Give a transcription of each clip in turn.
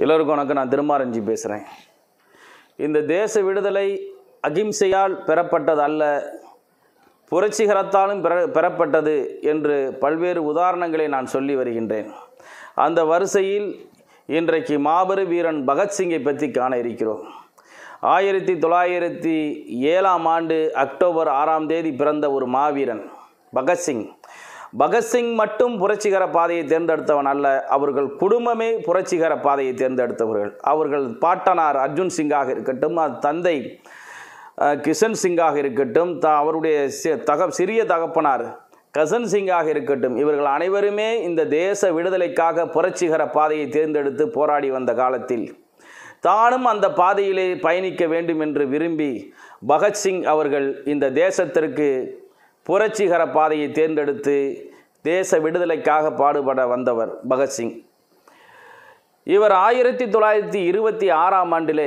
எல்லோருக்கும் வணக்கம் நான் திருமாரஞ்சி பேசுகிறேன் இந்த தேச விடுதலை அகிம்சையால் பெறப்பட்டது அல்ல புரட்சிகரத்தாலும் பெற பெறப்பட்டது என்று பல்வேறு உதாரணங்களை நான் சொல்லி வருகின்றேன் அந்த வரிசையில் இன்றைக்கு மாபெரும் வீரன் பகத்சிங்கை பற்றி காண இருக்கிறோம் ஆயிரத்தி தொள்ளாயிரத்தி ஏழாம் ஆண்டு அக்டோபர் ஆறாம் தேதி பிறந்த ஒரு மாவீரன் பகத்சிங் பகத்சிங் மட்டும் புரட்சிகர பாதையை தேர்ந்தெடுத்தவன் அல்ல அவர்கள் குடும்பமே புரட்சிகர பாதையை தேர்ந்தெடுத்தவர்கள் அவர்கள் பாட்டனார் அர்ஜுன் சிங்காக இருக்கட்டும் அது தந்தை அஹ், கிஷன் சிங்காக இருக்கட்டும் த அவருடைய சி- தக சிறிய தகப்பனார் கசன் சிங்காக இருக்கட்டும் இவர்கள் அனைவருமே இந்த தேச விடுதலைக்காக புரட்சிகர பாதையை தேர்ந்தெடுத்து போராடி வந்த காலத்தில் தானும் அந்த பாதையிலே பயணிக்க வேண்டும் என்று விரும்பி பகத்சிங் அவர்கள் இந்த தேசத்திற்கு புரட்சிகர பாதையை தேர்ந்தெடுத்து தேச விடுதலைக்காக பாடுபட வந்தவர் பகத்சிங் இவர் ஆயிரத்தி தொள்ளாயிரத்தி இருபத்தி ஆறாம் ஆண்டிலே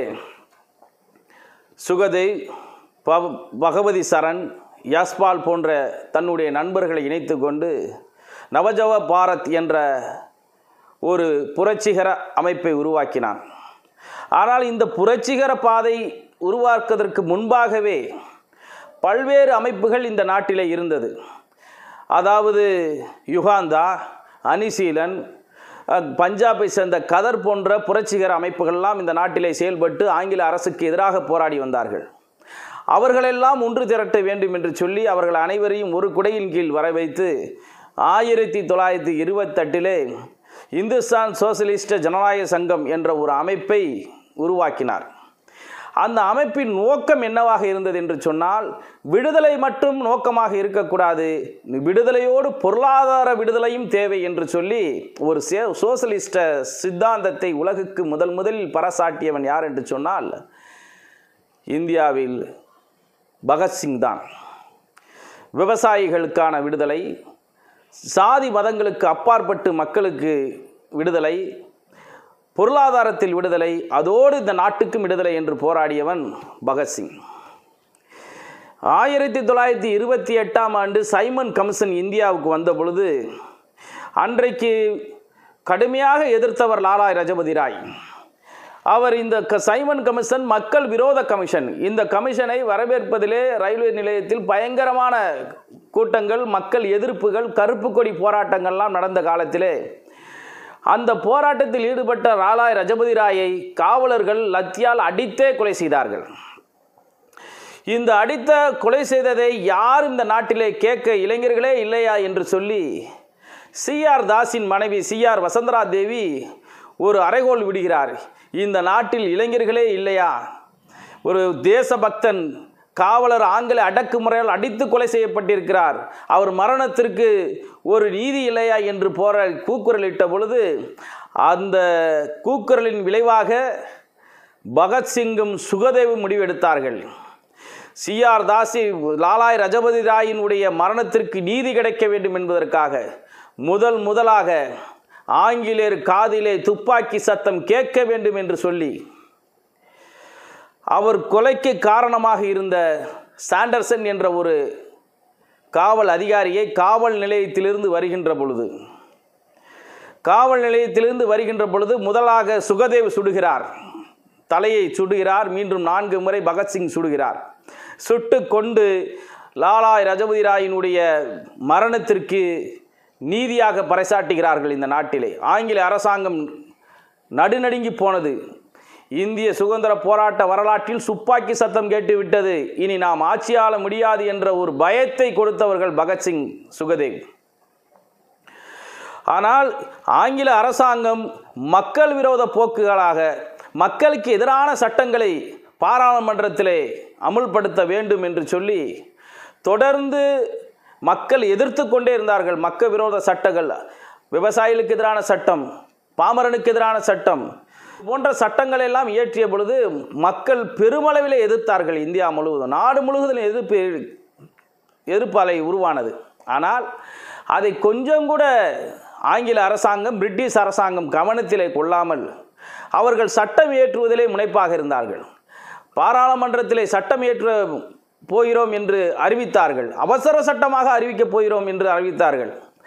சுகதேவ் பவ பகவதி சரண் யாஸ்பால் போன்ற தன்னுடைய நண்பர்களை இணைத்து கொண்டு நவஜவ பாரத் என்ற ஒரு புரட்சிகர அமைப்பை உருவாக்கினான் ஆனால் இந்த புரட்சிகர பாதை உருவாக்குவதற்கு முன்பாகவே பல்வேறு அமைப்புகள் இந்த நாட்டிலே இருந்தது அதாவது யுகாந்தா அனிசீலன் அஹ், பஞ்சாபை சேர்ந்த கதர் போன்ற புரட்சிகர அமைப்புகள்லாம் இந்த நாட்டிலே செயல்பட்டு ஆங்கில அரசுக்கு எதிராக போராடி வந்தார்கள் அவர்களெல்லாம் ஒன்று திரட்ட வேண்டும் என்று சொல்லி அவர்கள் அனைவரையும் ஒரு குடையின் கீழ் வர வைத்து ஆயிரத்தி தொள்ளாயிரத்தி இருபத்தெட்டிலே இந்துஸ்தான் சோசலிஸ்ட் ஜனநாயக சங்கம் என்ற ஒரு அமைப்பை உருவாக்கினார் அந்த அமைப்பின் நோக்கம் என்னவாக இருந்தது என்று சொன்னால் விடுதலை மட்டும் நோக்கமாக இருக்கக்கூடாது விடுதலையோடு பொருளாதார விடுதலையும் தேவை என்று சொல்லி ஒரு சே சோசலிஸ்ட சித்தாந்தத்தை உலகுக்கு முதல் முதலில் பறைசாட்டியவன் யார் என்று சொன்னால் இந்தியாவில் பகத்சிங் தான் விவசாயிகளுக்கான விடுதலை சாதி மதங்களுக்கு அப்பாற்பட்டு மக்களுக்கு விடுதலை பொருளாதாரத்தில் விடுதலை அதோடு இந்த நாட்டுக்கும் விடுதலை என்று போராடியவன் பகத்சிங் ஆயிரத்தி தொள்ளாயிரத்தி இருபத்தி எட்டாம் ஆண்டு சைமன் கமிஷன் இந்தியாவுக்கு வந்த பொழுது அன்றைக்கு கடுமையாக எதிர்த்தவர் லாலாய் ரஜபதி ராய் அவர் இந்த க- சைமன் கமிஷன் மக்கள் விரோத கமிஷன் இந்த கமிஷனை வரவேற்பதிலே ரயில்வே நிலையத்தில் பயங்கரமான கூட்டங்கள் மக்கள் எதிர்ப்புகள் கருப்பு கொடி போராட்டங்கள்லாம் நடந்த காலத்திலே அந்த போராட்டத்தில் ஈடுபட்ட ராலாய் ரஜபதி ராயை காவலர்கள் லத்தியால் அடித்தே கொலை செய்தார்கள் இந்த அடித்த கொலை செய்ததை யார் இந்த நாட்டிலே கேட்க இளைஞர்களே இல்லையா என்று சொல்லி சிஆர் தாஸின் மனைவி சிஆர் வசந்தரா தேவி ஒரு அறைகோல் விடுகிறார் இந்த நாட்டில் இளைஞர்களே இல்லையா ஒரு தேசபக்தன் காவலர் ஆங்கில அடக்குமுறையால் அடித்து கொலை செய்யப்பட்டிருக்கிறார் அவர் மரணத்திற்கு ஒரு நீதி இல்லையா என்று போற கூக்குரலிட்ட பொழுது அந்த கூக்குரலின் விளைவாக பகத்சிங்கும் சுகதேவும் முடிவெடுத்தார்கள் சிஆர் தாசி லாலாய் ரஜபதி ராயினுடைய மரணத்திற்கு நீதி கிடைக்க வேண்டும் என்பதற்காக முதல் முதலாக ஆங்கிலேயர் காதிலே துப்பாக்கி சத்தம் கேட்க வேண்டும் என்று சொல்லி அவர் கொலைக்கு காரணமாக இருந்த சாண்டர்சன் என்ற ஒரு காவல் அதிகாரியை காவல் நிலையத்திலிருந்து வருகின்ற பொழுது காவல் நிலையத்திலிருந்து வருகின்ற பொழுது முதலாக சுகதேவ் சுடுகிறார் தலையை சுடுகிறார் மீண்டும் நான்கு முறை பகத்சிங் சுடுகிறார் சுட்டு கொண்டு லாலாய் ரஜபதி ராயினுடைய மரணத்திற்கு நீதியாக பறைசாட்டுகிறார்கள் இந்த நாட்டிலே ஆங்கில அரசாங்கம் நடுநடுங்கி போனது இந்திய சுதந்திர போராட்ட வரலாற்றில் துப்பாக்கி சத்தம் கேட்டுவிட்டது இனி நாம் ஆட்சியாள முடியாது என்ற ஒரு பயத்தை கொடுத்தவர்கள் பகத்சிங் சுகதேவ் ஆனால் ஆங்கில அரசாங்கம் மக்கள் விரோத போக்குகளாக மக்களுக்கு எதிரான சட்டங்களை பாராளுமன்றத்திலே அமுல்படுத்த வேண்டும் என்று சொல்லி தொடர்ந்து மக்கள் எதிர்த்து கொண்டே இருந்தார்கள் மக்கள் விரோத சட்டங்கள் விவசாயிகளுக்கு எதிரான சட்டம் பாமரனுக்கு எதிரான சட்டம் போன்ற சட்டங்களை எல்லாம் இயற்றிய பொழுது மக்கள் பெருமளவிலே எதிர்த்தார்கள் இந்தியா முழுவதும் நாடு முழுவதும் எதிர்ப்பு எதிர்ப்பு அலை உருவானது ஆனால் அதை கொஞ்சம் கூட ஆங்கில அரசாங்கம் பிரிட்டிஷ் அரசாங்கம் கவனத்திலே கொள்ளாமல் அவர்கள் சட்டம் இயற்றுவதிலே முனைப்பாக இருந்தார்கள் பாராளுமன்றத்திலே சட்டம் இயற்ற போகிறோம் என்று அறிவித்தார்கள் அவசர சட்டமாக அறிவிக்கப் போகிறோம் என்று அறிவித்தார்கள்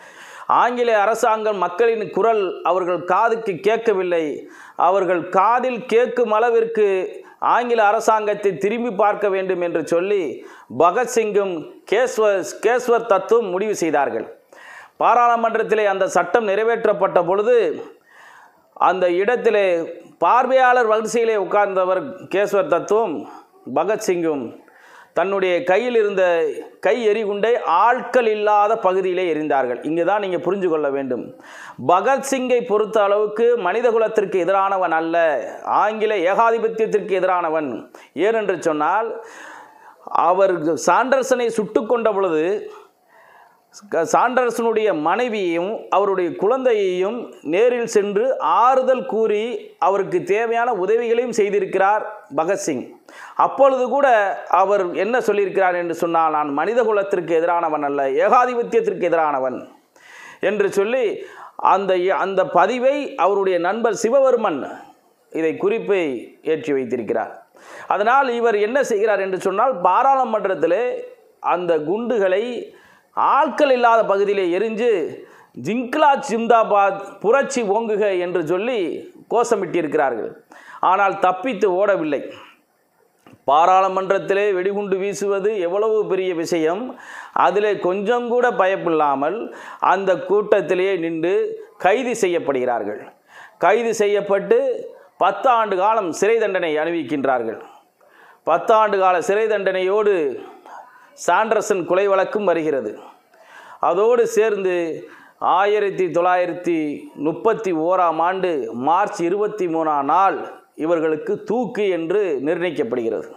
ஆங்கில அரசாங்கம் மக்களின் குரல் அவர்கள் காதுக்கு கேட்கவில்லை அவர்கள் காதில் கேட்கும் அளவிற்கு ஆங்கில அரசாங்கத்தை திரும்பி பார்க்க வேண்டும் என்று சொல்லி பகத்சிங்கும் கேஸ்வர் கேஸ்வர் தத்துவும் முடிவு செய்தார்கள் பாராளுமன்றத்திலே அந்த சட்டம் நிறைவேற்றப்பட்ட பொழுது அந்த இடத்திலே பார்வையாளர் வரிசையிலே உட்கார்ந்தவர் கேஸ்வர் தத்துவம் பகத்சிங்கும் தன்னுடைய கையில் இருந்த கை எரிகுண்டை ஆட்கள் இல்லாத பகுதியிலே எரிந்தார்கள் இங்கே தான் நீங்கள் புரிஞ்சு கொள்ள வேண்டும் பகத்சிங்கை பொறுத்த அளவுக்கு மனித குலத்திற்கு எதிரானவன் அல்ல ஆங்கில ஏகாதிபத்தியத்திற்கு எதிரானவன் ஏனென்று சொன்னால் அவர் சாண்டர்சனை சுட்டு கொண்ட பொழுது சாண்டர்சனுடைய மனைவியையும் அவருடைய குழந்தையையும் நேரில் சென்று ஆறுதல் கூறி அவருக்கு தேவையான உதவிகளையும் செய்திருக்கிறார் பகத்சிங் அப்பொழுது கூட அவர் என்ன சொல்லியிருக்கிறார் என்று சொன்னால் நான் மனித குலத்திற்கு எதிரானவன் அல்ல ஏகாதிபத்தியத்திற்கு எதிரானவன் என்று சொல்லி அந்த அந்த பதிவை அவருடைய நண்பர் சிவவர்மன் இதை குறிப்பை ஏற்றி வைத்திருக்கிறார் அதனால் இவர் என்ன செய்கிறார் என்று சொன்னால் பாராளுமன்றத்திலே அந்த குண்டுகளை ஆட்கள் இல்லாத பகுதியிலே எரிஞ்சு ஜிங்க்லா ஜிந்தாபாத் புரட்சி ஓங்குக என்று சொல்லி கோஷமிட்டிருக்கிறார்கள் ஆனால் தப்பித்து ஓடவில்லை பாராளுமன்றத்திலே வெடிகுண்டு வீசுவது எவ்வளவு பெரிய விஷயம் அதிலே கொஞ்சம் கூட பயப்பில்லாமல் அந்த கூட்டத்திலேயே நின்று கைது செய்யப்படுகிறார்கள் கைது செய்யப்பட்டு பத்து ஆண்டு காலம் சிறை தண்டனை அனுபவிக்கின்றார்கள் பத்தாண்டு கால சிறை தண்டனையோடு சாண்டர்சன் கொலை வழக்கும் வருகிறது அதோடு சேர்ந்து ஆயிரத்தி தொள்ளாயிரத்தி முப்பத்தி ஓராம் ஆண்டு மார்ச் இருபத்தி மூணாம் நாள் இவர்களுக்கு தூக்கு என்று நிர்ணயிக்கப்படுகிறது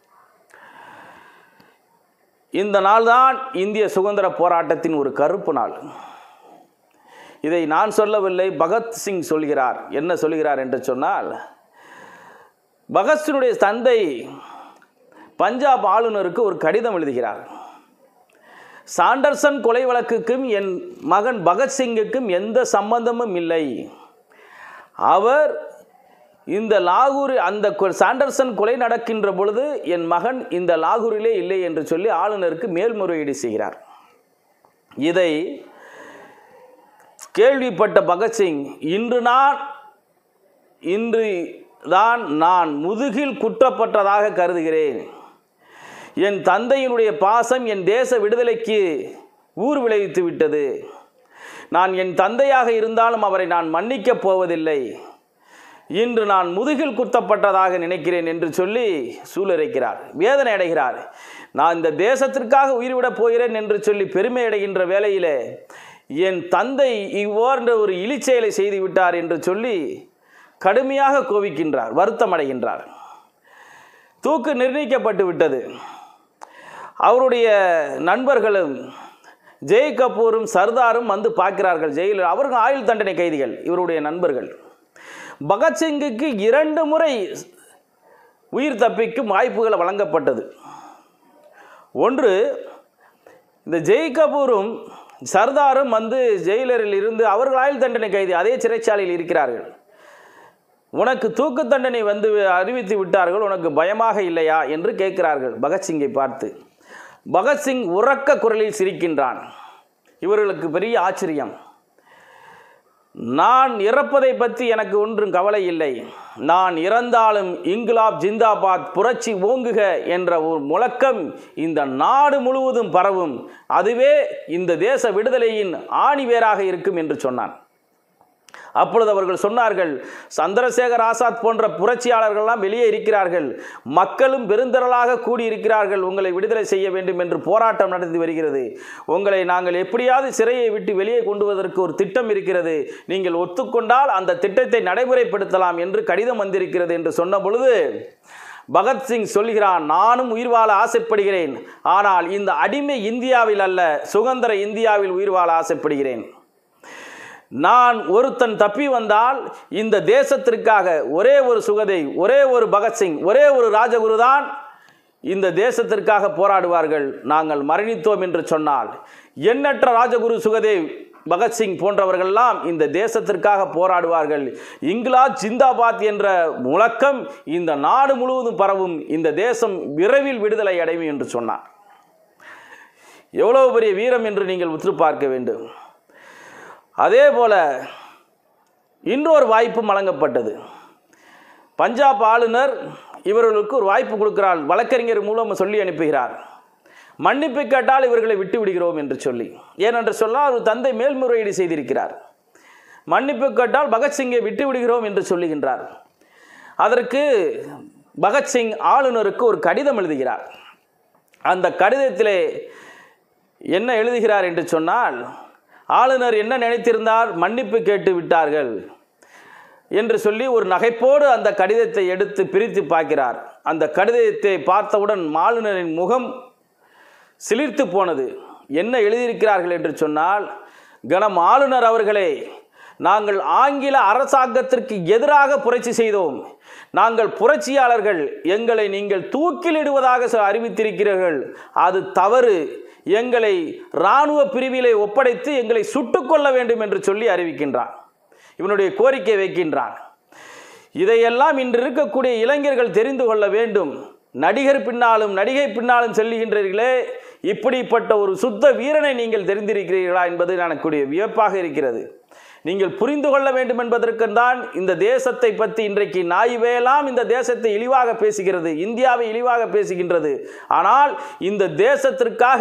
இந்த நாள்தான் இந்திய சுதந்திர போராட்டத்தின் ஒரு கருப்பு நாள் இதை நான் சொல்லவில்லை பகத்சிங் சொல்கிறார் என்ன சொல்கிறார் என்று சொன்னால் பகத்சினுடைய தந்தை பஞ்சாப் ஆளுநருக்கு ஒரு கடிதம் எழுதுகிறார் சாண்டர்சன் கொலை வழக்குக்கும் என் மகன் பகத்சிங்குக்கும் எந்த சம்பந்தமும் இல்லை அவர் இந்த லாகூர் அந்த கொ- சாண்டர்சன் கொலை நடக்கின்ற பொழுது என் மகன் இந்த லாகூரிலே இல்லை என்று சொல்லி ஆளுநருக்கு மேல்முறையீடு செய்கிறார் இதை கேள்விப்பட்ட பகத்சிங் இன்று நான் இன்று தான் நான் முதுகில் குற்றப்பட்டதாக கருதுகிறேன் என் தந்தையினுடைய பாசம் என் தேச விடுதலைக்கு ஊர் விளைவித்து விட்டது நான் என் தந்தையாக இருந்தாலும் அவரை நான் மன்னிக்கப் போவதில்லை இன்று நான் முதுகில் குத்தப்பட்டதாக நினைக்கிறேன் என்று சொல்லி சூளுரைக்கிறார் வேதனை அடைகிறார் நான் இந்த தேசத்திற்காக உயிர்விடப் போகிறேன் என்று சொல்லி பெருமை அடைகின்ற வேளையிலே என் தந்தை இவ்வாறு ஒரு இழிச்செயலை செய்து விட்டார் என்று சொல்லி கடுமையாக கோபிக்கின்றார் வருத்தம் அடைகின்றார் தூக்கு நிர்ணயிக்கப்பட்டு விட்டது அவருடைய நண்பர்களும் ஜெய் கபூரும் சர்தாரும் வந்து பார்க்கிறார்கள் ஜெயிலில் அவர்கள் ஆயுள் தண்டனை கைதிகள் இவருடைய நண்பர்கள் பகத்சிங்குக்கு இரண்டு முறை உயிர் தப்பிக்கும் வாய்ப்புகள் வழங்கப்பட்டது ஒன்று இந்த ஜெய் கபூரும் சர்தாரும் வந்து ஜெயிலரில் இருந்து அவர்கள் ஆயுள் தண்டனை கைதி அதே சிறைச்சாலையில் இருக்கிறார்கள் உனக்கு தூக்கு தண்டனை வந்து அறிவித்து விட்டார்கள் உனக்கு பயமாக இல்லையா என்று கேட்கிறார்கள் பகத்சிங்கை பார்த்து பகத்சிங் உறக்க குரலில் சிரிக்கின்றான் இவர்களுக்கு பெரிய ஆச்சரியம் நான் இறப்பதை பற்றி எனக்கு ஒன்றும் கவலை இல்லை நான் இறந்தாலும் இங்குலாப் ஜிந்தாபாத் புரட்சி ஓங்குக என்ற ஒரு முழக்கம் இந்த நாடு முழுவதும் பரவும் அதுவே இந்த தேச விடுதலையின் ஆணிவேராக இருக்கும் என்று சொன்னான் அப்பொழுது அவர்கள் சொன்னார்கள் சந்திரசேகர் ஆசாத் போன்ற புரட்சியாளர்கள்லாம் வெளியே இருக்கிறார்கள் மக்களும் பெருந்திரளாக கூடியிருக்கிறார்கள் உங்களை விடுதலை செய்ய வேண்டும் என்று போராட்டம் நடத்தி வருகிறது உங்களை நாங்கள் எப்படியாவது சிறையை விட்டு வெளியே கொண்டு வருவதற்கு ஒரு திட்டம் இருக்கிறது நீங்கள் ஒத்துக்கொண்டால் அந்த திட்டத்தை நடைமுறைப்படுத்தலாம் என்று கடிதம் வந்திருக்கிறது என்று சொன்ன பொழுது பகத்சிங் சொல்கிறான் நானும் உயிர் வாழ ஆசைப்படுகிறேன் ஆனால் இந்த அடிமை இந்தியாவில் அல்ல சுதந்திர இந்தியாவில் உயிர் வாழ ஆசைப்படுகிறேன் நான் ஒருத்தன் தப்பி வந்தால் இந்த தேசத்திற்காக ஒரே ஒரு சுகதை ஒரே ஒரு பகத்சிங் ஒரே ஒரு ராஜகுரு தான் இந்த தேசத்திற்காக போராடுவார்கள் நாங்கள் மரணித்தோம் என்று சொன்னால் எண்ணற்ற ராஜகுரு சுகதேவ் பகத்சிங் போன்றவர்கள்லாம் இந்த தேசத்திற்காக போராடுவார்கள் இங்கிலாந்து ஜிந்தாபாத் என்ற முழக்கம் இந்த நாடு முழுவதும் பரவும் இந்த தேசம் விரைவில் விடுதலை அடையும் என்று சொன்னார் எவ்வளவு பெரிய வீரம் என்று நீங்கள் உற்று பார்க்க வேண்டும் அதே போல் இன்னொரு வாய்ப்பும் வழங்கப்பட்டது பஞ்சாப் ஆளுநர் இவர்களுக்கு ஒரு வாய்ப்பு கொடுக்கிறார் வழக்கறிஞர் மூலம் சொல்லி அனுப்புகிறார் மன்னிப்பு கேட்டால் இவர்களை விட்டு விடுகிறோம் என்று சொல்லி ஏனென்று சொன்னால் ஒரு தந்தை மேல்முறையீடு செய்திருக்கிறார் மன்னிப்பு கேட்டால் பகத்சிங்கை விட்டு விடுகிறோம் என்று சொல்லுகின்றார் அதற்கு பகத்சிங் ஆளுநருக்கு ஒரு கடிதம் எழுதுகிறார் அந்த கடிதத்திலே என்ன எழுதுகிறார் என்று சொன்னால் ஆளுநர் என்ன நினைத்திருந்தார் மன்னிப்பு கேட்டு விட்டார்கள் என்று சொல்லி ஒரு நகைப்போடு அந்த கடிதத்தை எடுத்து பிரித்து பார்க்கிறார் அந்த கடிதத்தை பார்த்தவுடன் ஆளுநரின் முகம் சிலிர்த்து போனது என்ன எழுதியிருக்கிறார்கள் என்று சொன்னால் கணம் ஆளுநர் அவர்களே நாங்கள் ஆங்கில அரசாங்கத்திற்கு எதிராக புரட்சி செய்தோம் நாங்கள் புரட்சியாளர்கள் எங்களை நீங்கள் தூக்கிலிடுவதாக சொ- அறிவித்திருக்கிறீர்கள் அது தவறு எங்களை இராணுவ பிரிவிலே ஒப்படைத்து எங்களை சுட்டுக்கொள்ள வேண்டும் என்று சொல்லி அறிவிக்கின்றான் இவனுடைய கோரிக்கை வைக்கின்றான் இதையெல்லாம் இன்று இருக்கக்கூடிய இளைஞர்கள் தெரிந்து கொள்ள வேண்டும் நடிகர் பின்னாலும் நடிகை பின்னாலும் செல்லுகின்றீர்களே இப்படிப்பட்ட ஒரு சுத்த வீரனை நீங்கள் தெரிந்திருக்கிறீர்களா என்பது எனக்குடைய வியப்பாக இருக்கிறது நீங்கள் புரிந்து கொள்ள வேண்டும் என்பதற்குத்தான் இந்த தேசத்தை பற்றி இன்றைக்கு நாய்வேலாம் இந்த தேசத்தை இழிவாக பேசுகிறது இந்தியாவை இழிவாக பேசுகின்றது ஆனால் இந்த தேசத்திற்காக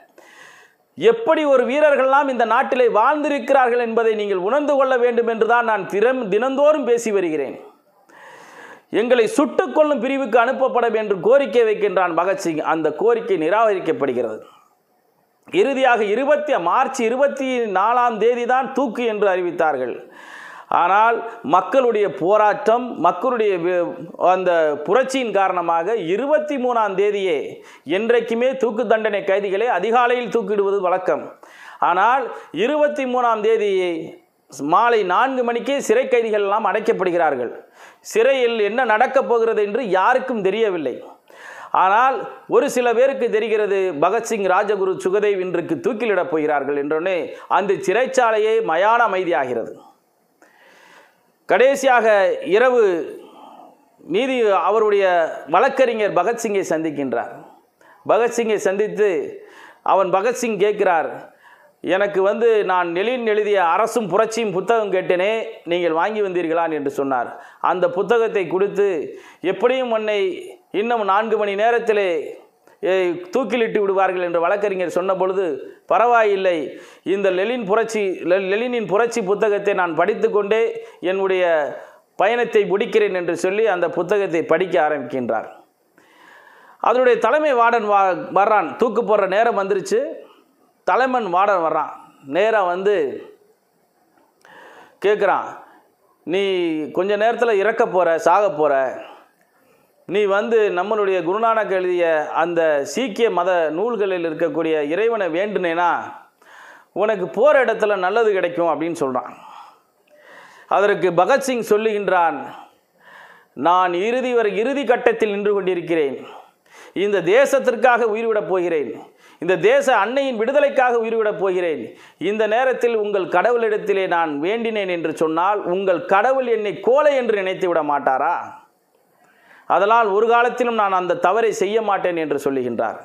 எப்படி ஒரு வீரர்கள்லாம் இந்த நாட்டிலே வாழ்ந்திருக்கிறார்கள் என்பதை நீங்கள் உணர்ந்து கொள்ள வேண்டும் என்றுதான் நான் திறம் தினந்தோறும் பேசி வருகிறேன் எங்களை சுட்டுக் கொள்ளும் பிரிவுக்கு அனுப்பப்பட வேண்டும் கோரிக்கை வைக்கின்றான் பகத்சிங் அந்த கோரிக்கை நிராகரிக்கப்படுகிறது இறுதியாக இருபத்தி மார்ச் இருபத்தி நாலாம் தேதி தான் தூக்கு என்று அறிவித்தார்கள் ஆனால் மக்களுடைய போராட்டம் மக்களுடைய வி- அந்த புரட்சியின் காரணமாக இருபத்தி மூணாம் தேதியே என்றைக்குமே தூக்கு தண்டனை கைதிகளை அதிகாலையில் தூக்கிடுவது வழக்கம் ஆனால் இருபத்தி மூணாம் தேதி மாலை நான்கு மணிக்கே சிறை கைதிகள் எல்லாம் அடைக்கப்படுகிறார்கள் சிறையில் என்ன நடக்கப் போகிறது என்று யாருக்கும் தெரியவில்லை ஆனால் ஒரு சில பேருக்கு தெரிகிறது பகத்சிங் ராஜகுரு சுகதேவ் இன்றைக்கு தூக்கிலிடப் போகிறார்கள் என்றோடனே அந்த சிறைச்சாலையே மயான அமைதியாகிறது கடைசியாக இரவு நீதி அவருடைய வழக்கறிஞர் பகத்சிங்கை சந்திக்கின்றார் பகத்சிங்கை சந்தித்து அவன் பகத்சிங் கேட்கிறார் எனக்கு வந்து நான் நெலின் எழுதிய அரசும் புரட்சியும் புத்தகம் கேட்டேனே நீங்கள் வாங்கி வந்தீர்களா என்று சொன்னார் அந்த புத்தகத்தை கொடுத்து எப்படியும் உன்னை இன்னும் நான்கு மணி நேரத்திலே ஏய், தூக்கிலிட்டு விடுவார்கள் என்று வழக்கறிஞர் சொன்ன பொழுது பரவாயில்லை இந்த லெலின் புரட்சி லெ- லெலினின் புரட்சி புத்தகத்தை நான் படித்துக்கொண்டே என்னுடைய பயணத்தை முடிக்கிறேன் என்று சொல்லி அந்த புத்தகத்தை படிக்க ஆரம்பிக்கின்றார் அதனுடைய தலைமை வார்டன் வா வர்றான் தூக்கு போடுற நேரம் வந்துருச்சு தலைமன் வார்டன் வர்றான் நேராக வந்து கேட்குறான் நீ கொஞ்ச நேரத்தில் இறக்க போகிற சாக போகிற நீ வந்து நம்மளுடைய குருநானக் எழுதிய அந்த சீக்கிய மத நூல்களில் இருக்கக்கூடிய இறைவனை வேண்டுனேனா உனக்கு போகிற இடத்துல நல்லது கிடைக்கும் அப்படின்னு சொல்கிறான் அதற்கு பகத்சிங் சொல்லுகின்றான் நான் இறுதி வரை இறுதி கட்டத்தில் நின்று கொண்டிருக்கிறேன் இந்த தேசத்திற்காக உயிர்விடப் போகிறேன் இந்த தேச அன்னையின் விடுதலைக்காக உயிர்விடப் போகிறேன் இந்த நேரத்தில் உங்கள் கடவுளிடத்திலே நான் வேண்டினேன் என்று சொன்னால் உங்கள் கடவுள் என்னை கோலை என்று நினைத்து விட மாட்டாரா அதனால் ஒரு காலத்திலும் நான் அந்த தவறை செய்ய மாட்டேன் என்று சொல்லுகின்றார்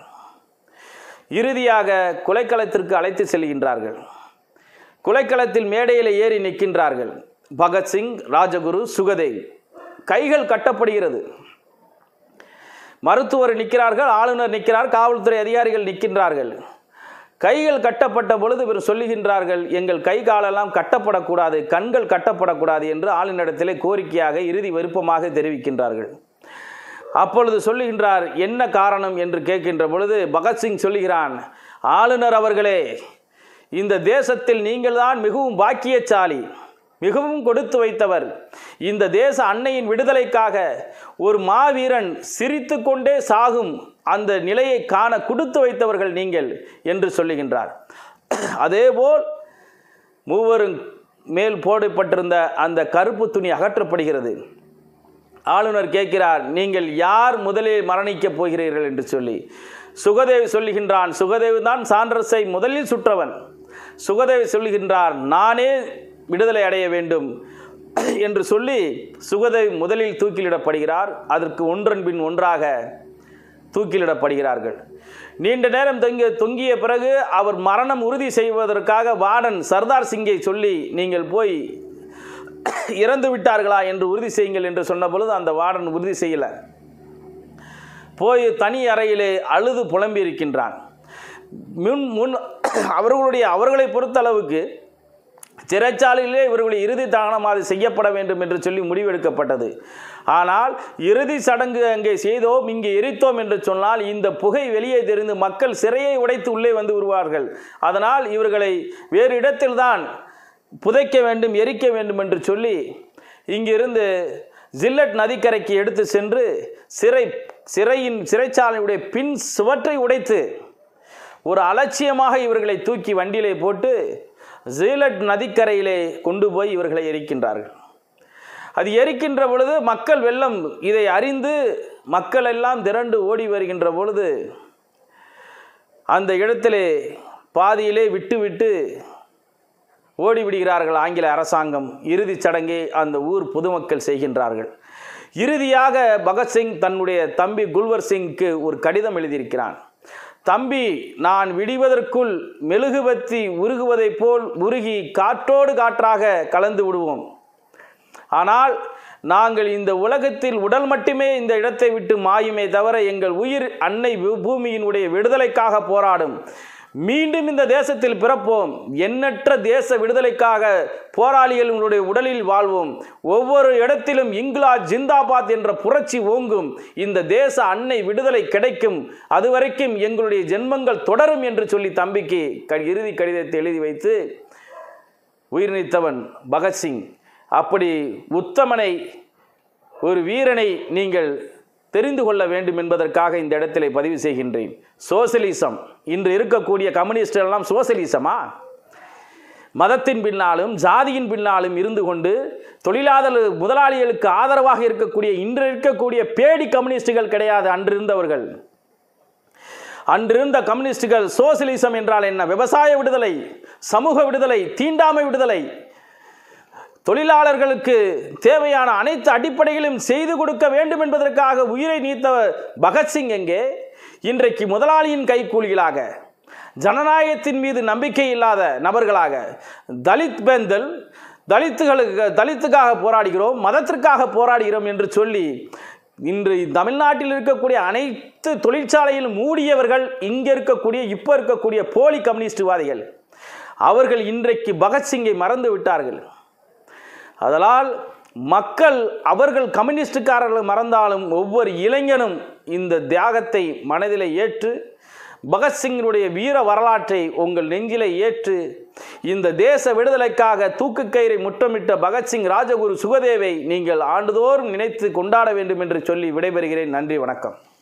இறுதியாக கொலைக்களத்திற்கு அழைத்து செல்கின்றார்கள் கொலைக்களத்தில் மேடையில் ஏறி நிற்கின்றார்கள் பகத்சிங் ராஜகுரு சுகதேவ் கைகள் கட்டப்படுகிறது மருத்துவர் நிற்கிறார்கள் ஆளுநர் நிற்கிறார் காவல்துறை அதிகாரிகள் நிற்கின்றார்கள் கைகள் கட்டப்பட்ட பொழுது இவர் சொல்லுகின்றார்கள் எங்கள் கை காலெல்லாம் கட்டப்படக்கூடாது கண்கள் கட்டப்படக்கூடாது என்று ஆளுநரிடத்திலே கோரிக்கையாக இறுதி விருப்பமாக தெரிவிக்கின்றார்கள் அப்பொழுது சொல்லுகின்றார் என்ன காரணம் என்று கேட்கின்ற பொழுது பகத்சிங் சொல்லுகிறான் ஆளுநர் அவர்களே இந்த தேசத்தில் நீங்கள்தான் மிகவும் பாக்கியசாலி மிகவும் கொடுத்து வைத்தவர் இந்த தேச அன்னையின் விடுதலைக்காக ஒரு மாவீரன் சிரித்து கொண்டே சாகும் அந்த நிலையை காண கொடுத்து வைத்தவர்கள் நீங்கள் என்று சொல்லுகின்றார் அதேபோல் மூவரும் மேல் போடப்பட்டிருந்த அந்த கருப்பு துணி அகற்றப்படுகிறது ஆளுநர் கேட்கிறார் நீங்கள் யார் முதலில் மரணிக்கப் போகிறீர்கள் என்று சொல்லி சுகதேவ் சொல்லுகின்றான் சுகதேவ் தான் சாண்டர்ஸை முதலில் சுற்றவன் சுகதேவ் சொல்லுகின்றார் நானே விடுதலை அடைய வேண்டும் என்று சொல்லி சுகதேவ் முதலில் தூக்கிலிடப்படுகிறார் அதற்கு ஒன்றன் பின் ஒன்றாக தூக்கிலிடப்படுகிறார்கள் நீண்ட நேரம் தொங்கிய தொங்கிய பிறகு அவர் மரணம் உறுதி செய்வதற்காக வார்டன் சர்தார் சிங்கை சொல்லி நீங்கள் போய் இறந்து விட்டார்களா என்று உறுதி செய்யுங்கள் என்று சொன்ன பொழுது அந்த வார்டன் உறுதி செய்யலை போய் தனி அறையிலே அழுது புலம்பி இருக்கின்றான் முன் முன் அவர்களுடைய அவர்களை பொறுத்தளவுக்கு சிறைச்சாலையிலே இவர்களுடைய இறுதி தானம் அது செய்யப்பட வேண்டும் என்று சொல்லி முடிவெடுக்கப்பட்டது ஆனால் இறுதி சடங்கு அங்கே செய்தோம் இங்கே எரித்தோம் என்று சொன்னால் இந்த புகை வெளியே தெரிந்து மக்கள் சிறையை உடைத்து உள்ளே வந்து விடுவார்கள் அதனால் இவர்களை வேறு இடத்தில்தான் புதைக்க வேண்டும் எரிக்க வேண்டும் என்று சொல்லி இங்கிருந்து ஜில்லட் நதிக்கரைக்கு எடுத்து சென்று சிறை சிறையின் சிறைச்சாலையுடைய பின் சுவற்றை உடைத்து ஒரு அலட்சியமாக இவர்களை தூக்கி வண்டியிலே போட்டு ஜீலட் நதிக்கரையிலே கொண்டு போய் இவர்களை எரிக்கின்றார்கள் அது எரிக்கின்ற பொழுது மக்கள் வெள்ளம் இதை அறிந்து மக்கள் எல்லாம் திரண்டு ஓடி வருகின்ற பொழுது அந்த இடத்திலே பாதியிலே விட்டுவிட்டு ஓடிவிடுகிறார்கள் ஆங்கில அரசாங்கம் இறுதிச் சடங்கை அந்த ஊர் பொதுமக்கள் செய்கின்றார்கள் இறுதியாக பகத்சிங் தன்னுடைய தம்பி குல்வர் சிங்க்கு ஒரு கடிதம் எழுதியிருக்கிறான் தம்பி நான் விடிவதற்குள் மெழுகுவத்தி உருகுவதைப் போல் உருகி காற்றோடு காற்றாக கலந்து விடுவோம் ஆனால் நாங்கள் இந்த உலகத்தில் உடல் மட்டுமே இந்த இடத்தை விட்டு மாயுமே தவிர எங்கள் உயிர் அன்னை பூ- பூமியினுடைய விடுதலைக்காக போராடும் மீண்டும் இந்த தேசத்தில் பிறப்போம் எண்ணற்ற தேச விடுதலைக்காக போராளிகளுடைய உடலில் வாழ்வோம் ஒவ்வொரு இடத்திலும் இங்கிலா ஜிந்தாபாத் என்ற புரட்சி ஓங்கும் இந்த தேச அன்னை விடுதலை கிடைக்கும் அதுவரைக்கும் எங்களுடைய ஜென்மங்கள் தொடரும் என்று சொல்லி தம்பிக்கு க- இறுதி கடிதத்தை எழுதி வைத்து உயிர் நீத்தவன் பகத்சிங் அப்படி உத்தமனை ஒரு வீரனை நீங்கள் தெரிந்து கொள்ள வேண்டும் என்பதற்காக இந்த இடத்திலே பதிவு செய்கின்றேன் சோசலிசம் இன்று இருக்கக்கூடிய கம்யூனிஸ்ட் எல்லாம் சோசலிசமா மதத்தின் பின்னாலும் ஜாதியின் பின்னாலும் இருந்து கொண்டு தொழிலாளர் முதலாளிகளுக்கு ஆதரவாக இருக்கக்கூடிய இன்று இருக்கக்கூடிய பேடி கம்யூனிஸ்டுகள் கிடையாது அன்றிருந்தவர்கள் அன்றிருந்த கம்யூனிஸ்டுகள் சோசலிசம் என்றால் என்ன விவசாய விடுதலை சமூக விடுதலை தீண்டாமை விடுதலை தொழிலாளர்களுக்கு தேவையான அனைத்து அடிப்படைகளையும் செய்து கொடுக்க வேண்டும் என்பதற்காக உயிரை நீத்த பகத்சிங் எங்கே இன்றைக்கு முதலாளியின் கைக்கூலிகளாக ஜனநாயகத்தின் மீது நம்பிக்கை இல்லாத நபர்களாக தலித் பெந்தல் தலித்துகளுக்கு தலித்துக்காக போராடுகிறோம் மதத்திற்காக போராடுகிறோம் என்று சொல்லி இன்று தமிழ்நாட்டில் இருக்கக்கூடிய அனைத்து தொழிற்சாலையில் மூடியவர்கள் இங்கே இருக்கக்கூடிய இப்போ இருக்கக்கூடிய போலி கம்யூனிஸ்டுவாதிகள் அவர்கள் இன்றைக்கு பகத்சிங்கை மறந்து விட்டார்கள் அதனால் மக்கள் அவர்கள் கம்யூனிஸ்டுக்காரர்கள் மறந்தாலும் ஒவ்வொரு இளைஞனும் இந்த தியாகத்தை மனதில் ஏற்று பகத்சிங்கினுடைய வீர வரலாற்றை உங்கள் நெஞ்சிலே ஏற்று இந்த தேச விடுதலைக்காக தூக்குக்கயிறை முற்றமிட்ட பகத்சிங் ராஜகுரு சுகதேவை நீங்கள் ஆண்டுதோறும் நினைத்து கொண்டாட வேண்டும் என்று சொல்லி விடைபெறுகிறேன் நன்றி வணக்கம்